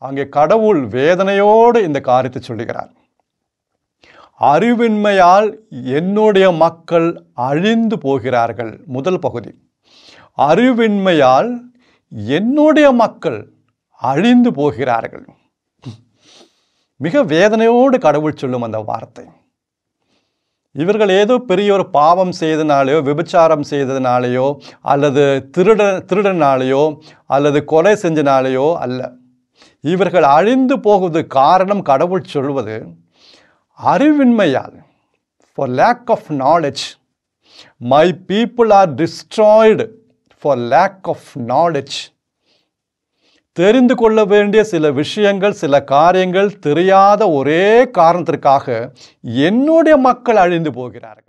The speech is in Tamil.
அங்கே கடவுள் வேதனையோடு இந்த காரியத்தை சொல்லுகிறார் அறிவின்மையால் என்னுடைய மக்கள் அழிந்து போகிறார்கள் முதல் பகுதி அறிவின்மையால் என்னுடைய மக்கள் அழிந்து போகிறார்கள் மிக வேதனையோடு கடவுள் சொல்லும் அந்த வார்த்தை இவர்கள் ஏதோ பெரிய ஒரு பாவம் செய்தனாலேயோ விபச்சாரம் செய்ததுனாலேயோ அல்லது திருட திருடனாலேயோ அல்லது கொலை செஞ்சனாலேயோ அல்ல இவர்கள் அழிந்து போகுவது காரணம் கடவுள் சொல்வது அறிவின்மையால் for lack of knowledge my people are destroyed for lack of knowledge தெரிந்து கொள்ள வேண்டிய சில விஷயங்கள் சில காரியங்கள் தெரியாத ஒரே காரணத்திற்காக என்னுடைய மக்கள் அழிந்து போகிறார்கள்